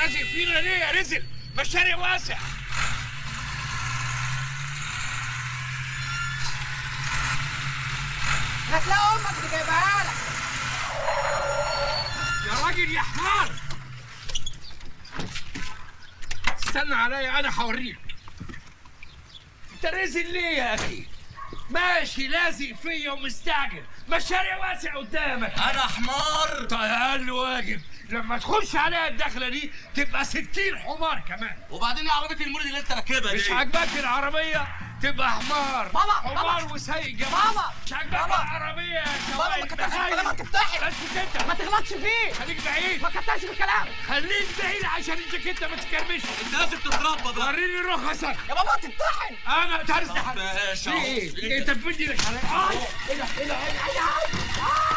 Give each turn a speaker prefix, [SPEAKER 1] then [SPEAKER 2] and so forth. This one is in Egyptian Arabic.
[SPEAKER 1] لازق فينا ليه يا رزل ما الشارع واسع
[SPEAKER 2] هتلاقي امك اللي جايبها لك
[SPEAKER 1] يا راجل يا حمار استنى عليا انا هوريك انت رزل ليه يا اخي ماشي لازق فيا ومستعجل ما الشارع واسع قدامك
[SPEAKER 3] انا حمار
[SPEAKER 1] طيب اقل واجب لما تخش عليها الدخله دي تبقى 60 حمار كمان
[SPEAKER 3] وبعدين يا عربيه المولد اللي انت راكبها
[SPEAKER 1] مش
[SPEAKER 3] دي
[SPEAKER 1] عاجباك العربيه تبقى حمار
[SPEAKER 2] بابا،
[SPEAKER 1] حمار
[SPEAKER 2] بابا.
[SPEAKER 1] وسايق جنبك
[SPEAKER 2] بابا،
[SPEAKER 1] مش عاجباك
[SPEAKER 2] بابا.
[SPEAKER 1] العربيه يا
[SPEAKER 2] بابا ما
[SPEAKER 1] شوال
[SPEAKER 2] كتبش كلامك افتحي
[SPEAKER 1] بس انت
[SPEAKER 2] ما تغلطش فيه
[SPEAKER 1] خليك بعيد
[SPEAKER 2] ما كتبش في الكلام
[SPEAKER 1] خليك بعيد عشان الجاكيته ما تكرمش
[SPEAKER 3] انت لازم تتربى بقى
[SPEAKER 1] وريني رخصك
[SPEAKER 2] يا بابا تمتحن
[SPEAKER 1] انا تعرف
[SPEAKER 3] طب ماشي
[SPEAKER 1] في
[SPEAKER 3] اهو.
[SPEAKER 1] ايه؟ انت بتدي لك على اه ايه ده ايه ده ايه ده؟ آه!